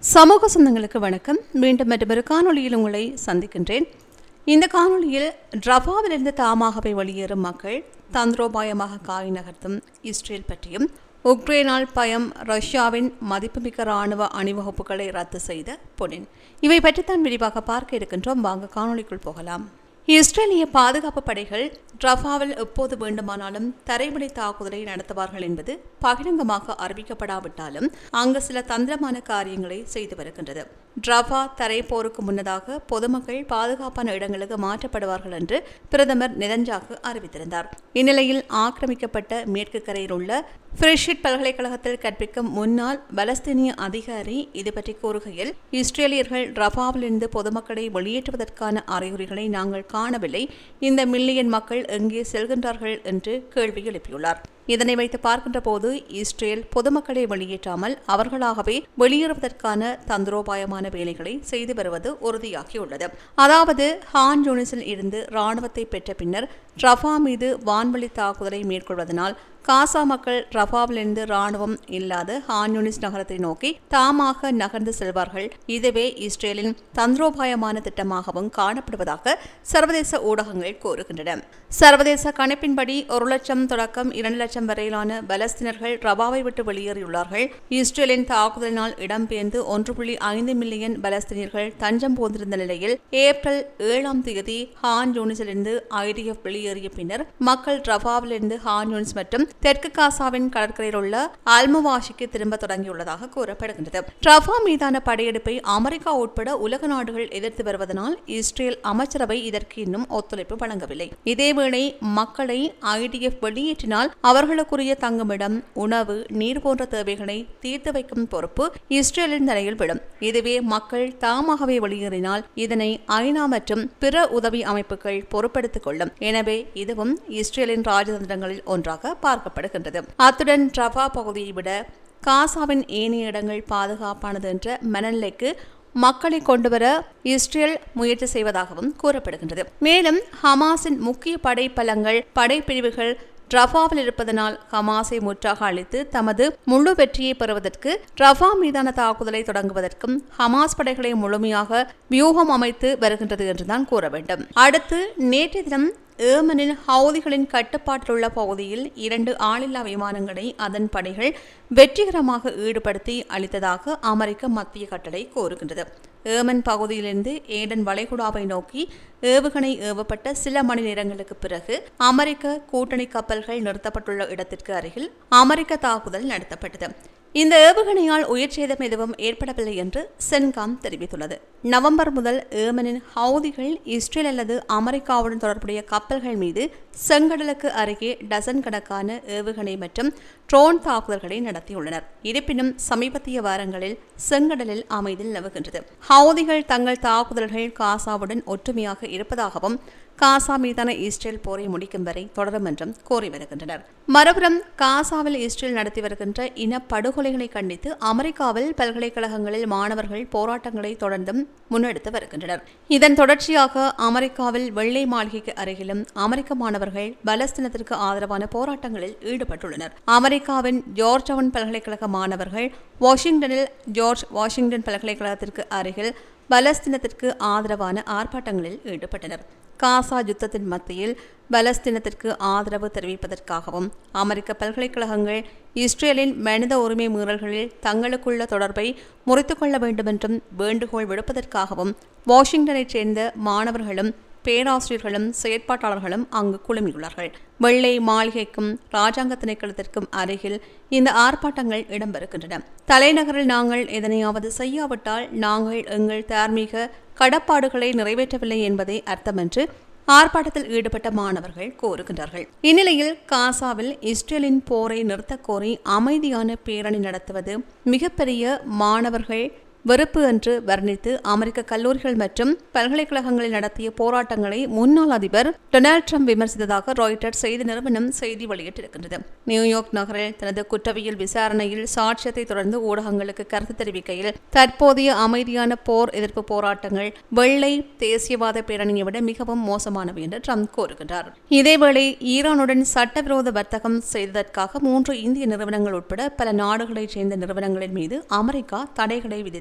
சமூக சொந்தங்களுக்கு வணக்கம் மீண்டும் மற்றொரு காணொளியில் உங்களை சந்திக்கின்றேன் இந்த காணொளியில் ரஃபாவிலிருந்து தாமாகவே வெளியேறும் மக்கள் தந்திரோபாயமாக காய் நகர்த்தும் இஸ்ரேல் பற்றியும் உக்ரைனால் பயம் ரஷ்யாவின் மதிப்புமிக்க ராணுவ அணிவகுப்புகளை ரத்து செய்த புனின் இவை பற்றித்தான் விரிவாக பார்க்க இருக்கின்றோம் வாங்க காணொளிக்குள் போகலாம் இஸ்ரேலிய பாதுகாப்பு படைகள் ரஃபாவில் எப்போது வேண்டுமானாலும் தரைவழி தாக்குதலை நடத்துவார்கள் என்பது பகிரங்கமாக அறிவிக்கப்படாவிட்டாலும் அங்கு சில தந்திரமான காரியங்களை செய்து வருகின்றது ரஃபா தரை போருக்கு முன்னதாக பொதுமக்கள் பாதுகாப்பான இடங்களுக்கு மாற்றப்படுவார்கள் என்று பிரதமர் நிரஞ்சாக்கு அறிவித்திருந்தார் இந்நிலையில் ஆக்கிரமிக்கப்பட்ட மேற்கு கரையில் உள்ள ஃப்ரிஷிட் பல்கலைக்கழகத்தில் கற்பிக்கும் முன்னாள் பலஸ்தீனிய அதிகாரி இது பற்றி கூறுகையில் இஸ்ரேலியர்கள் ரஃபாவிலிருந்து பொதுமக்களை வெளியேற்றுவதற்கான அறிகுறிகளை நாங்கள் காணவில்லை இந்த மில்லியன் மக்கள் எங்கே செல்கின்றார்கள் என்று கேள்வி எழுப்பியுள்ளார் இதனை வைத்து பார்க்கின்ற போது இஸ்ரேல் பொதுமக்களை வெளியேற்றாமல் அவர்களாகவே வெளியேறுவதற்கான தந்திரோபாயமான வேலைகளை செய்து வருவது உறுதியாகியுள்ளது அதாவது ஹான் யூனிஸில் இருந்து ராணுவத்தை பெற்ற பின்னர் ரஃபா மீது வான்வழி தாக்குதலை மேற்கொள்வதனால் காசா மக்கள் ரஃபாவிலிருந்து ராணுவம் இல்லாத ஹான்யூனிஸ் நகரத்தை நோக்கி தாமாக நகர்ந்து செல்வார்கள் இதுவே இஸ்ரேலின் தந்திரோபாயமான திட்டமாகவும் காணப்படுவதாக சர்வதேச ஊடகங்கள் கூறுகின்றன சர்வதேச கணிப்பின்படி ஒரு லட்சம் தொடக்கம் இரண்டு லட்சம் வரையிலான பலஸ்தீனர்கள் ரபாவை விட்டு வெளியேறியுள்ளார்கள் இஸ்ரேலின் தாக்குதலினால் இடம்பெயர்ந்து ஒன்று புள்ளி ஐந்து மில்லியன் பலஸ்தீனியர்கள் தஞ்சம் போந்திருந்த நிலையில் ஏப்ரல் ஏழாம் தேதி ஹான் யூனிஸிலிருந்து ஐடிஎஃப் வெளியேறிய பின்னர் மக்கள் ரபாவிலிருந்து ஹான் யூனிஸ் மற்றும் தெற்கு காசாவின் கடற்கரையில் உள்ள அல்முவாஷிக்கு திரும்ப தொடங்கியுள்ளதாக கூறப்படுகின்றது ரஃபா மீதான படையெடுப்பை அமெரிக்கா உட்பட உலக நாடுகள் எதிர்த்து வருவதனால் இஸ்ரேல் அமைச்சரவை இதற்கு இன்னும் ஒத்துழைப்பு வழங்கவில்லை இதேவேளை மக்களை ஐடிஎஃப் வெளியேற்றினால் அவர்களுக்குரிய தங்குமிடம் உணவு நீர் போன்ற தேவைகளை தீர்த்து வைக்கும் பொறுப்பு இஸ்ரேலின் தலையில் விடும் இதுவே மக்கள் தாமாகவே வெளியேறினால் இதனை ஐநா மற்றும் பிற உதவி அமைப்புகள் பொறுப்பெடுத்துக் கொள்ளும் எனவே இதுவும் இஸ்ரேலின் ராஜதந்திரங்களில் ஒன்றாக பார்க்கப்படுகின்றது அத்துடன் ரஃபா பகுதியை விட காசாவின் ஏனைய இடங்கள் பாதுகாப்பானது என்ற மனநிலைக்கு மக்களை கொண்டுவர இஸ்ரேல் முயற்சி செய்வதாகவும் கூறப்படுகின்றது மேலும் ஹமாஸின் முக்கிய படைப்பலங்கள் படைப்பிரிவுகள் ரஃபாவில் இருப்பதனால் ஹமாஸை முற்றாக அழித்து தமது முழு வெற்றியை பெறுவதற்கு ரஃபா மீதான தாக்குதலை தொடங்குவதற்கும் ஹமாஸ் படைகளை முழுமையாக வியூகம் அமைத்து வருகின்றது என்றுதான் கூற வேண்டும் அடுத்து நேற்றைய தினம் ஏமனின் ஹவுதிகளின் கட்டுப்பாட்டில் உள்ள பகுதியில் இரண்டு ஆளில்லா விமானங்களை அதன் படைகள் வெற்றிகரமாக ஈடுபடுத்தி அளித்ததாக அமெரிக்க மத்திய கட்டளை கோருகின்றது ஏமன் பகுதியிலிருந்து ஏடன் வளைகுடாவை நோக்கி ஏவுகணை ஏவப்பட்ட சில மணி நேரங்களுக்கு பிறகு அமெரிக்க கூட்டணி கப்பல்கள் நிறுத்தப்பட்டுள்ள இடத்திற்கு அருகில் அமெரிக்க தாக்குதல் நடத்தப்பட்டது இந்த ஏவுகணையால் உயிர் சேதம் எதுவும் ஏற்படவில்லை என்று சென்காம் தெரிவித்துள்ளது நவம்பர் முதல் ஏமனின் ஹவுதிகள் இஸ்ரேல் அல்லது அமெரிக்காவுடன் தொடர்புடைய கப்பல்கள் மீது செங்கடலுக்கு அருகே டசன் கணக்கான ஏவுகணை மற்றும் ட்ரோன் தாக்குதல்களை நடத்தியுள்ளனர் இருப்பினும் சமீபத்திய வாரங்களில் செங்கடலில் அமைதி நிலவுகின்றது ஹவுதிகள் தங்கள் தாக்குதல்கள் காசாவுடன் ஒற்றுமையாக இருப்பதாகவும் காசா மீதான இஸ்ரேல் போரை முடிக்கும் வரை தொடரும் என்றும் கோரி வருகின்றனர் மறுபுறம் காசாவில் இஸ்ரேல் நடத்தி வருகின்ற இனப்படுகொலைகளை கண்டித்து அமெரிக்காவில் பல்கலைக்கழகங்களில் மாணவர்கள் போராட்டங்களை தொடர்ந்தும் முன்னெடுத்து வருகின்றனர் இதன் தொடர்ச்சியாக அமெரிக்காவில் வெள்ளை மாளிகைக்கு அருகிலும் அமெரிக்க மாணவர்கள் பலஸ்தீனத்திற்கு ஆதரவான போராட்டங்களில் ஈடுபட்டுள்ளனர் அமெரிக்காவின் ஜார்ஜ் பல்கலைக்கழக மாணவர்கள் வாஷிங்டனில் ஜார்ஜ் வாஷிங்டன் பல்கலைக்கழகத்திற்கு அருகில் பலஸ்தீனத்திற்கு ஆதரவான ஆர்ப்பாட்டங்களில் ஈடுபட்டனர் காசா யுத்தத்தின் மத்தியில் பலஸ்தீனத்திற்கு ஆதரவு தெரிவிப்பதற்காகவும் அமெரிக்க பல்கலைக்கழகங்கள் இஸ்ரேலின் மனித உரிமை மீறல்களில் தங்களுக்குள்ள தொடர்பை முறித்துக் கொள்ள வேண்டுமென்றும் வேண்டுகோள் விடுப்பதற்காகவும் வாஷிங்டனைச் சேர்ந்த மாணவர்களும் பேராசிரியர்களும் செயற்பாட்டாளர்களும் அங்கு குழுமியுள்ளார்கள் வெள்ளை மாளிகைக்கும் ராஜாங்க திணைக்களத்திற்கும் அருகில் இந்த ஆர்ப்பாட்டங்கள் இடம்பெறுகின்றன தலைநகரில் நாங்கள் எதனையாவது செய்யாவிட்டால் நாங்கள் எங்கள் தார்மீக கடப்பாடுகளை நிறைவேற்றவில்லை என்பதே அர்த்தம் என்று ஆர்ப்பாட்டத்தில் ஈடுபட்ட மாணவர்கள் கோருகின்றார்கள் இந்நிலையில் காசாவில் இஸ்ரேலின் போரை நிறுத்தக் கோரி அமைதியான பேரணி நடத்துவது மிகப்பெரிய மாணவர்கள் வெறுப்பு என்று வர்ணித்து அமெரிக்க கல்லூரிகள் மற்றும் பல்கலைக்கழகங்களில் நடத்திய போராட்டங்களை முன்னாள் அதிபர் டொனால்டு ட்ரம்ப் விமர்சித்ததாக ராய்டர்ஸ் செய்தி நிறுவனம் செய்தி வெளியிட்டிருக்கின்றது நியூயார்க் நகரில் தனது குற்றவியல் விசாரணையில் சாட்சியத்தை தொடர்ந்து ஊடகங்களுக்கு கருத்து தெரிவிக்கையில் தற்போதைய அமைதியான போர் எதிர்ப்பு போராட்டங்கள் வெள்ளை தேசியவாத பேரணியை விட மிகவும் மோசமானவை என்று ட்ரம்ப் கூறுகின்றார் இதேவேளை ஈரானுடன் சட்டவிரோத வர்த்தகம் செய்ததற்காக மூன்று இந்திய நிறுவனங்கள் உட்பட பல நாடுகளைச் சேர்ந்த நிறுவனங்களின் மீது அமெரிக்கா தடைகளை விதித்து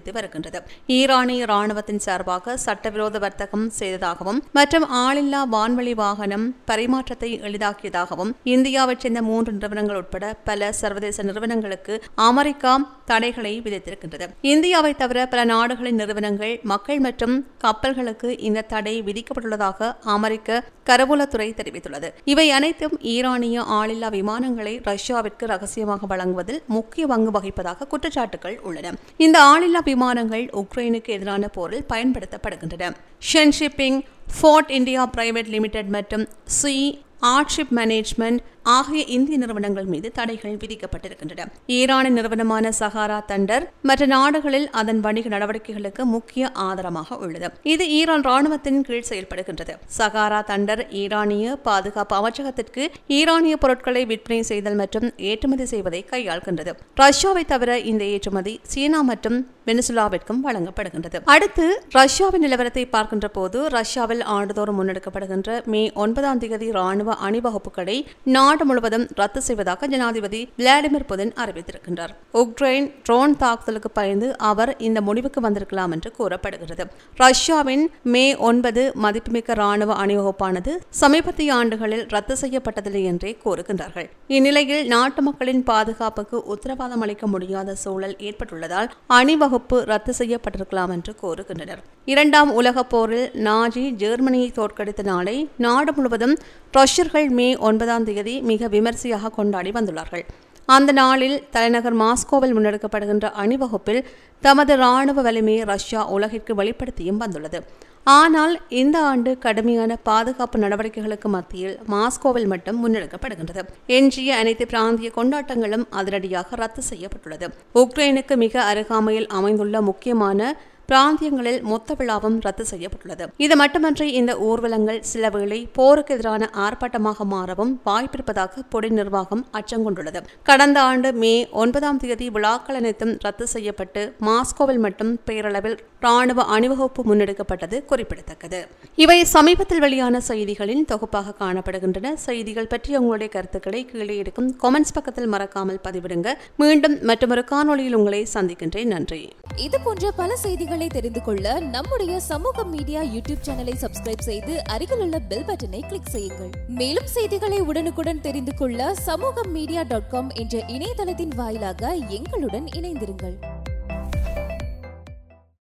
நீடித்து வருகின்றது ஈரானிய ராணுவத்தின் சார்பாக சட்டவிரோத வர்த்தகம் செய்ததாகவும் மற்றும் ஆளில்லா வான்வழி வாகனம் பரிமாற்றத்தை எளிதாக்கியதாகவும் இந்தியாவைச் சேர்ந்த மூன்று நிறுவனங்கள் உட்பட பல சர்வதேச நிறுவனங்களுக்கு அமெரிக்கா தடைகளை விதித்திருக்கின்றது இந்தியாவை தவிர பல நாடுகளின் நிறுவனங்கள் மக்கள் மற்றும் கப்பல்களுக்கு இந்த தடை விதிக்கப்பட்டுள்ளதாக அமெரிக்க கரவுலத்துறை தெரிவித்துள்ளது இவை அனைத்தும் ஈரானிய ஆளில்லா விமானங்களை ரஷ்யாவிற்கு ரகசியமாக வழங்குவதில் முக்கிய பங்கு வகிப்பதாக குற்றச்சாட்டுகள் உள்ளன இந்த ஆளில்லா விமானங்கள் உக்ரைனுக்கு எதிரான போரில் பயன்படுத்தப்படுகின்றன Shen shipping fort India private limited மற்றும் சி ஆர்ட்ஷிப் மேனேஜ்மெண்ட் ஆகிய இந்திய நிறுவனங்கள் மீது தடைகள் விதிக்கப்பட்டிருக்கின்றன ஈரானின் நிறுவனமான சஹாரா தண்டர் மற்ற நாடுகளில் அதன் வணிக நடவடிக்கைகளுக்கு முக்கிய ஆதாரமாக உள்ளது இது ஈரான் ராணுவத்தின் கீழ் செயல்படுகின்றது சஹாரா தண்டர் ஈரானிய பாதுகாப்பு அமைச்சகத்திற்கு ஈரானிய பொருட்களை விற்பனை செய்தல் மற்றும் ஏற்றுமதி செய்வதை கையாள்கின்றது ரஷ்யாவை தவிர இந்த ஏற்றுமதி சீனா மற்றும் வெனிசுலாவிற்கும் வழங்கப்படுகின்றது அடுத்து ரஷ்யாவின் நிலவரத்தை பார்க்கின்ற போது ரஷ்யாவில் ஆண்டுதோறும் முன்னெடுக்கப்படுகின்ற மே ஒன்பதாம் தேதி ராணுவ அணிவகுப்புகளை நாடு முழுவதும் ரத்து செய்வதாக ஜனாதிபதி விளாடிமிர் புதின் அறிவித்திருக்கின்றார் உக்ரைன் ட்ரோன் தாக்குதலுக்கு பயந்து அவர் இந்த முடிவுக்கு வந்திருக்கலாம் என்று கூறப்படுகிறது ரஷ்யாவின் மே ஒன்பது மதிப்புமிக்க ராணுவ அணிவகுப்பானது சமீபத்திய ஆண்டுகளில் ரத்து செய்யப்பட்டதில்லை என்றே கூறுகின்றார்கள் இந்நிலையில் நாட்டு மக்களின் பாதுகாப்புக்கு உத்தரவாதம் அளிக்க முடியாத சூழல் ஏற்பட்டுள்ளதால் அணிவகுப்பு ரத்து செய்யப்பட்டிருக்கலாம் என்று கூறுகின்றனர் இரண்டாம் உலகப் போரில் நாஜி ஜெர்மனியை தோற்கடித்த நாளை நாடு முழுவதும் ரஷ்யர்கள் மே ஒன்பதாம் தேதி மிக விமர்சையாக கொண்டாடி வந்துள்ளார்கள் அந்த நாளில் தலைநகர் மாஸ்கோவில் முன்னெடுக்கப்படுகின்ற அணிவகுப்பில் தமது ராணுவ வலிமையை ரஷ்யா உலகிற்கு வெளிப்படுத்தியும் வந்துள்ளது ஆனால் இந்த ஆண்டு கடுமையான பாதுகாப்பு நடவடிக்கைகளுக்கு மத்தியில் மாஸ்கோவில் மட்டும் முன்னெடுக்கப்படுகின்றது எஞ்சிய அனைத்து பிராந்திய கொண்டாட்டங்களும் அதிரடியாக ரத்து செய்யப்பட்டுள்ளது உக்ரைனுக்கு மிக அருகாமையில் அமைந்துள்ள முக்கியமான பிராந்தியங்களில் மொத்த விழாவும் ரத்து செய்யப்பட்டுள்ளது இது மட்டுமன்றி இந்த ஊர்வலங்கள் சில வேளை போருக்கு எதிரான ஆர்ப்பாட்டமாக மாறவும் வாய்ப்பிருப்பதாக பொடி நிர்வாகம் அச்சம் கொண்டுள்ளது கடந்த ஆண்டு மே ஒன்பதாம் தேதி விழாக்கள் அனைத்தும் ரத்து செய்யப்பட்டு மாஸ்கோவில் மட்டும் பேரளவில் ராணுவ அணிவகுப்பு முன்னெடுக்கப்பட்டது குறிப்பிடத்தக்கது இவை சமீபத்தில் வெளியான செய்திகளின் தொகுப்பாக காணப்படுகின்றன செய்திகள் பற்றி உங்களுடைய கருத்துக்களை கீழே இருக்கும் கொமெண்ட்ஸ் பக்கத்தில் மறக்காமல் பதிவிடுங்க மீண்டும் மற்றொரு காணொளியில் உங்களை சந்திக்கின்றேன் நன்றி இது போன்ற பல செய்திகளை தெரிந்து கொள்ள நம்முடைய சமூக மீடியா யூடியூப் சேனலை சப்ஸ்கிரைப் செய்து அருகில் உள்ள பெல் பட்டனை கிளிக் செய்யுங்கள் மேலும் செய்திகளை உடனுக்குடன் தெரிந்து கொள்ள சமூக மீடியா டாட் காம் என்ற இணையதளத்தின் வாயிலாக எங்களுடன் இணைந்திருங்கள்